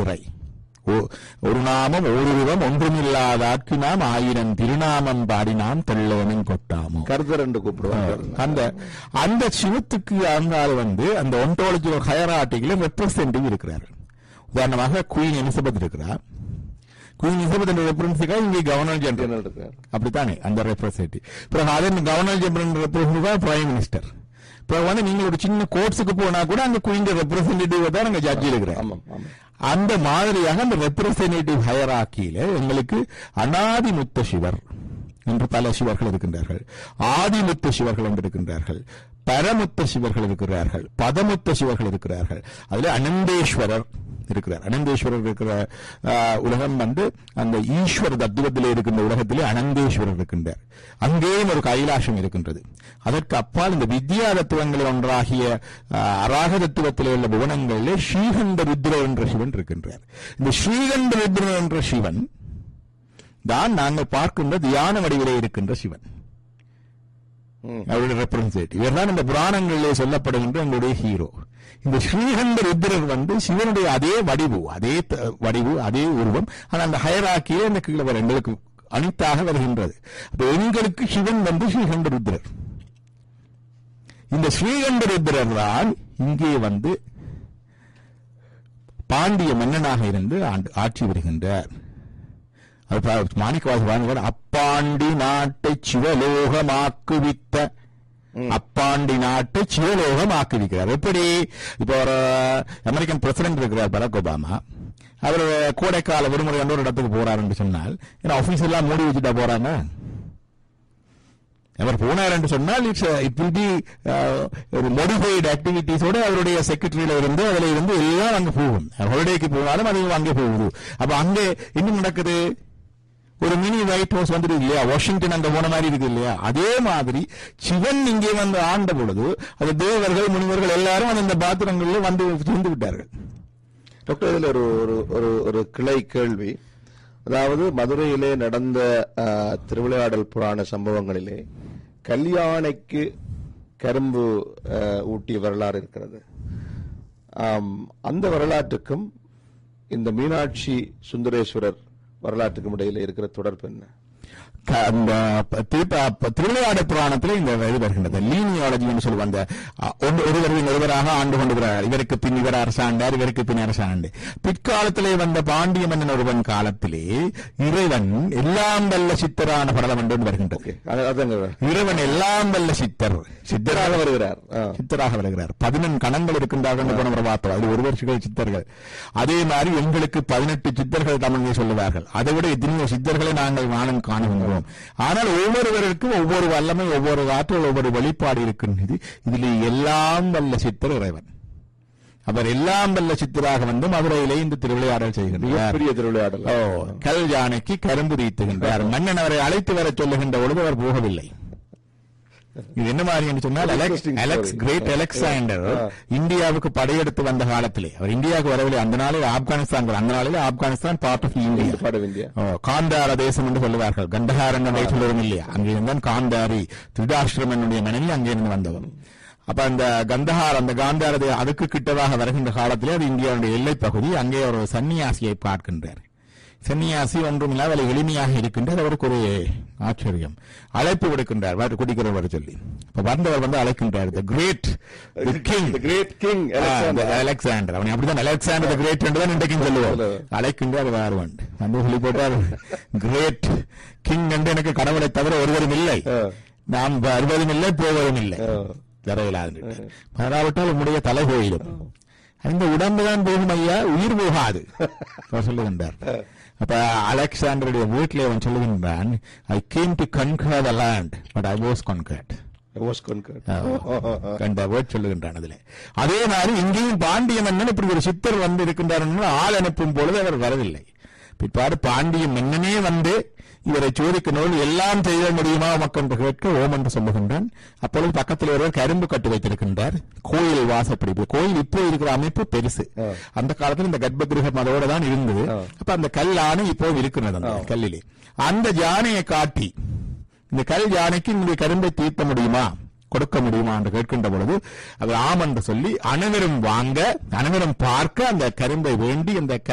இறை ஓ- ஒரு நாமம் ஓருருவம் ஒன்றுமில்லாதாக்கி நாம் ஆயிரம் திருநாமம் பாடினாம் தெள்ளவனும் கொட்டாமோ கருத்தர் என்று கூப்பிடுவாங்க அந்த அந்த சிவத்துக்கு அங்கால வந்து அந்த ஒன்டாலஜி ஹயராட்டிகள ரெப்ரசன்டிவ் இருக்கிறார்கள் உதாரணமாக குயின் எலிசபெத் இருக்கிறார் குயின் எலிசபெத் என்ற ரெப்ரசன்டிவ் இங்கே கவர்னர் ஜெனரல் ஜெனரல் இருக்கார் அப்படித்தானே அந்த ரெப்ரசன்டேட்டிவ் பிறகு அதன் governor general representative prime minister பிறகு வந்து நீங்க ஒரு சின்ன கோர்ட்ஸுக்கு போனா கூட அந்த குயின் ரெப்ரசன்டேட்டிவ் தான் அங்க ஜட்ஜி இருக்கிறார் ஆமாம் ஆமாம் அந்த மாதிரியாக அந்த ரெப்ரசன்டேட்டிவ் ஹயராக்கியில எங்களுக்கு அனாதிமுத்த சிவர் என்று பல சிவர்கள் இருக்கின்றார்கள் ஆதிமுத்த சிவர்கள் என்று இருக்கின்றார்கள் பரமுத்த சிவர்கள் இருக்கிறார்கள் பதமுத்த சிவர்கள் இருக்கிறார்கள் அதுல அனந்தேஸ்வரர் இருக்கிறார் அனந்தேஸ்வரர் இருக்கிற ஆஹ், உலகம் வந்து அந்த ஈஸ்வர தத்துவத்திலே இருக்கின்ற உலகத்திலே அனந்தேஸ்வரர் இருக்கின்றார் அங்கேயும் ஒரு கைலாசம் இருக்கின்றது அதற்கு அப்பால் இந்த வித்யா தத்துவங்களில் ஒன்றாகிய ஆஹ், அராக தத்துவத்திலே உள்ள புவனங்களிலே ஸ்ரீகண்ட ருத்ரர் என்ற சிவன் இருக்கின்றார் இந்த ஸ்ரீகண்ட ருத்ரர் என்ற சிவன் தான் நாங்கள் பார்க்கின்ற தியான வடிவிலே இருக்கின்ற சிவன் ம். அவருடைய ரெப்ரசன்டேட்டிவ் இவர்தான் இந்த புராணங்களிலே சொல்லப்படுகின்ற எங்களுடைய ஹீரோ இந்த ஸ்ரீகண்ட ருத்ரர் வந்து சிவனுடைய அதே வடிவு அதே த- வடிவு அதே உருவம் ஆனா அந்த ஹயராக்கியே இந்த கீழே வர எங்களுக்கு அனித்தாக வருகின்றது அப்ப எங்களுக்கு சிவன் வந்து ஸ்ரீகண்ட ருத்ரர் இந்த ஸ்ரீகண்ட ருத்ரர் தான் இங்கே வந்து பாண்டிய மன்னனாக இருந்து ஆண்டு ஆட்சி வருகின்றார் அது மாணிக்கவாசி வாழ்ந்தார் அப்பாண்டி நாட்டை சிவலோகமாக்குவித்த அப்பாண்டி நாட்டை சிவலோகமாக்குவிக்கிறார் எப்படி இப்போ ஒரு அமெரிக்கன் பிரசிடென்ட் இருக்கிறார் பராக் ஒபாமா அவர் கோடைக்கால விடுமுறை கண்டு ஒரு இடத்துக்கு போறாருன்னு சொன்னால் ஏன்னா ஆபீஸ் எல்லாம் மூடி வச்சுட்டா போறாங்க அவர் போனார் என்று சொன்னால் இட்ஸ் இட் வில் பி ஒரு மோடிஃபைடு ஆக்டிவிட்டிஸோட அவருடைய செக்ரட்டரியில இருந்து அதுல இருந்து எல்லாம் அங்க போகும் ஹாலிடேக்கு போனாலும் அது அங்கே போகுது அப்ப அங்கே என்ன நடக்குது ஒரு மினி ஒயிட் ஹவுஸ் வந்துருக்கு இல்லையா வாஷிங்டன் அங்க போன மாதிரி இருக்கு இல்லையா அதே மாதிரி சிவன் இங்கே வந்து ஆண்ட பொழுது அது தேவர்கள் முனிவர்கள் எல்லாரும் அது இந்த பாத்திரங்கள்ல வந்து இருந்து விட்டார்கள் டாக்டர் இதுல ஒரு ஒரு ஒரு ஒரு கிளை கேள்வி அதாவது மதுரையிலே நடந்த ஆஹ், திருவிளையாடல் புராண சம்பவங்களிலே கல்யாணைக்கு கரும்பு ஆஹ், ஊட்டிய வரலாறு இருக்கிறது ஆம், அந்த வரலாற்றுக்கும் இந்த மீனாட்சி சுந்தரேஸ்வரர் வரலாற்றுக்கும் இடையில இருக்கிற தொடர்பு என்ன க- அந்த ப- திருப்ப- ப- திருவிளையாட புராணத்தில் இந்த இது வருகின்றது லீனியாலஜி என்று சொல்லுவாங்க அந்த அ, ஒன்று- ஒருவர் பின் ஒருவராக ஆண்டு கொண்டிருக்கிறார் இவருக்கு பின் இவர் அரசாண்டார் இவருக்கு பின் அரசாண்டு பிற்காலத்திலே வந்த பாண்டிய மன்னன் ஒருவன் காலத்திலே இறைவன் எல்லாம் வல்ல சித்தரான படலம் என்று வருகின்றது அது- அதுங்க இறைவன் எல்லாம் வல்ல சித்தர் சித்தராக சித்தராக வருகிறார் ஆ. சித்தராக வருகிறார் பதினெண் கணங்கள் இருக்கின்றார்கள் என்று போன முறை பார்த்தோம் அது ஒரு வருஷங்கள் சித்தர்கள் அதே மாதிரி எங்களுக்கு பதினெட்டு சித்தர்கள் தமிழில் சொல்லுவார்கள் அதை விட எத்தனையோ சித்தர்களை நாங்கள் வானம் காணுகின்றோம் ஆனால் ஒவ்வொருவருக்கும் ஒவ்வொரு வல்லமை ஒவ்வொரு ஆற்றல் ஒவ்வொரு வெளிப்பாடு இருக்கின்றது இதில் எல்லாம் வல்ல சித்தர் இறைவன் அவர் எல்லாம் வல்ல சித்தராக வந்து மதுரையிலே இந்த திருவிளையாடல் செய்கின்றார் பெரிய திருவிளையாடல் ஓ கல் யானைக்கு கரும்பு தீத்துகின்றார் மன்னன் அவரை அழைத்து வர சொல்லுகின்ற பொழுது அவர் போகவில்லை இது என்ன மாதிரி என்று சொன்னால் Very Alex interesting Alex story. Great Yeah. Alexander Yeah. இந்தியாவுக்கு படையெடுத்து வந்த காலத்திலே அவர் இந்தியாவுக்கு வரவில்லை அந்த நாளில் ஆப்கானிஸ்தான் அந்த நாளில் ஆப்கானிஸ்தான் பார்ட் ஆஃப் இந்தியா பாட வேண்டிய ஓ, காந்தார தேசம் என்று சொல்லுவார்கள் கண்டகாரன் என்று சொல்லுவோம் இல்லையா அங்கிருந்தான் காந்தாரி திருடாஷ்டிரமனுடைய மனைவி அங்கிருந்து வந்தவன் அப்ப அந்த கந்தஹார் அந்த காந்தார தே- அதுக்கு கிட்டதாக வருகின்ற காலத்திலே அது இந்தியாவுடைய எல்லைப் பகுதி அங்கே ஒரு சன்னியாசியை பார்க்கின்றார் சன்னியாசி ஒன்றுமில்லாத அதில் எளிமையாக இருக்கின்றார் அவருக்கு ஒரு ஆச்சரியம் அழைப்பு விடுக்கின்றார் வாட்டு குடிக்கிறவர் வர சொல்லி இப்ப வந்தவர் வந்து அழைக்கின்றார் the great king The great king Alexander Alexander. Alexander அவன் அப்படிதான் அலெக்சாண்டர் த கிரேட் என்று தான் இன்றைக்கும் சொல்லுவோம் அழைக்கின்றார் வாருவன் வந்து சொல்லி போட்டார் கிரேட் கிங் என்று எனக்கு கடவுளை தவிர ஒருவரும் இல்லை ஆ. நாம் வருவதும் இல்லை போவதும் இல்லை ஆ. தரையிலாது வராவிட்டால் உம்முடைய தலை போயிடும் இந்த உடம்பு தான் போகும் ஐயா உயிர் போகாது அவர் சொல்லுகின்றார் அப்ப அலெக்சாண்டருடைய வீட்டிலே அவன் சொல்லுகின்றான் I came to conquer the land but I was conquered I was conquered. கண்ட வேர்ட் சொல்லுகின்றான் அதிலே அதே மாதிரி இங்கேயும் பாண்டிய மன்னன் இப்படி ஒரு சித்தர் வந்து இருக்கின்றார் என்று ஆள் அனுப்பும் பொழுது அவர் வரவில்லை பிற்பாடு பாண்டிய மன்னனே வந்து இவரை சோதிக்கணும் எல்லாம் செய்ய முடியுமா உமக்கு என்று கேட்க ஓம் என்று சொல்லுகின்றான் அப்பொழுது பக்கத்தில் ஒருவர் கரும்பு கட்டு வைத்திருக்கின்றார் கோயில் வாசப்படி கோயில் இப்போ இருக்கிற அமைப்பு பெருசு ஆ. அந்த காலத்துல இந்த கர்ப்ப கிரகம் அதோட தான் இருந்தது ஆ. அப்ப அந்த கல் யானை இப்போ இருக்கிறது அந்த ஆ. கல்லிலே அந்த யானையை காட்டி இந்த கல் யானைக்கு இந்த கரும்பை தீர்த்த முடியுமா கொடுக்க முடியுமா என்று கேட்கின்ற பொழுது அவர் ஆம் என்று சொல்லி அனைவரும் வாங்க அனைவரும் பார்க்க அந்த கரும்பை வேண்டி அந்த